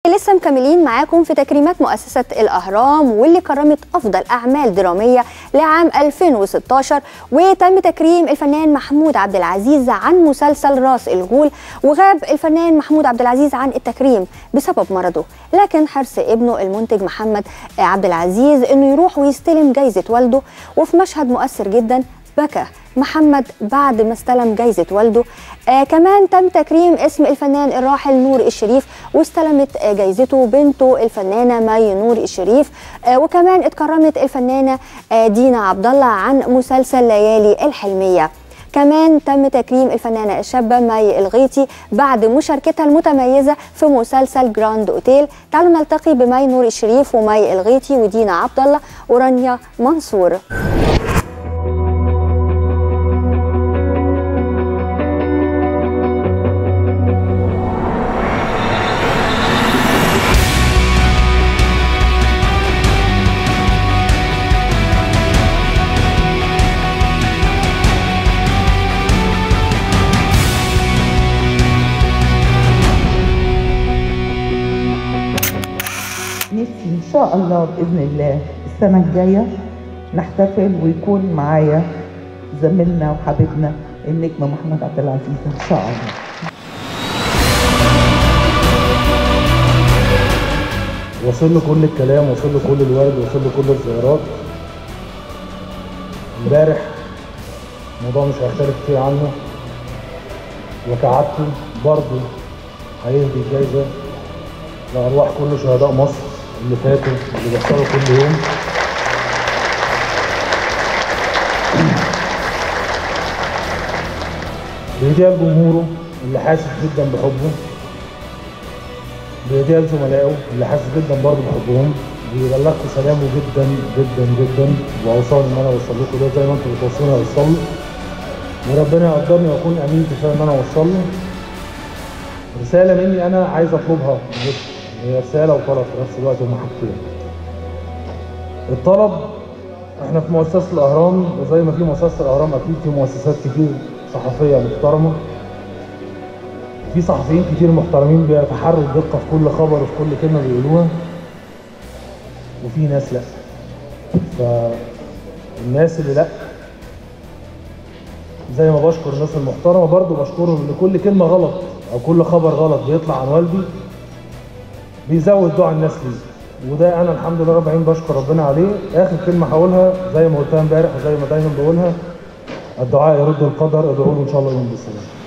لسه مكملين معاكم في تكريمات مؤسسة الأهرام واللي كرمت أفضل أعمال درامية لعام 2016 وتم تكريم الفنان محمود عبد العزيز عن مسلسل راس الغول وغاب الفنان محمود عبد العزيز عن التكريم بسبب مرضه لكن حرص ابنه المنتج محمد عبد العزيز إنه يروح ويستلم جايزة والده وفي مشهد مؤثر جدا بكى محمد بعد ما استلم جايزة والده آه كمان تم تكريم اسم الفنان الراحل نور الشريف واستلمت آه جايزته بنته الفنانة مي نور الشريف آه وكمان اتكرمت الفنانة آه دينا عبد الله عن مسلسل ليالي الحلمية كمان تم تكريم الفنانة الشابة مي الغيطي بعد مشاركتها المتميزة في مسلسل جراند اوتيل تعالوا نلتقي بمي نور الشريف ومي الغيطي ودينا عبد الله ورانيا منصور نفسي ان شاء الله باذن الله السنه الجايه نحتفل ويكون معايا زميلنا وحبيبنا النجم محمد عبد العزيز ان شاء الله وصل له كل الكلام وصل له كل الورد وصل له كل الزيارات امبارح الموضوع مش هيختلف كتير عنه وكعادته برضه هيهدي الجايزة لأرواح كل شهداء مصر اللي فاتوا اللي بيحصلوا كل يوم بيديها لجمهوره اللي حاسس جدا بحبه بيديها لزملائه اللي حاسس جدا برضه بحبهم بيبلغكم سلامه جدا جدا جدا واوصاني ان انا اوصل لكم ده زي ما انتم بتوصلوني اوصل له وربنا يقدرني واكون امين كفايه ان انا اوصل له رساله مني انا عايز اطلبها معلش هي رساله وطلب في نفس الوقت هما حاجتين الطلب احنا في مؤسسه الاهرام وزي ما في مؤسسه الاهرام اكيد في مؤسسات كتير صحفيه محترمه في صحفيين كتير محترمين بيتحروا الدقه في كل خبر وفي كل كلمه بيقولوها وفي ناس لا فالناس اللي لا زي ما بشكر الناس المحترمه برضو بشكرهم ان كل كلمه غلط او كل خبر غلط بيطلع عن والدي بيزود دعاء الناس ليه وده انا الحمد لله رب العالمين بشكر ربنا عليه اخر كلمه هقولها زي ما قلتها امبارح وزي ما دايما بقولها الدعاء يرد القدر ادعوا له ان شاء الله يوم بالسلامه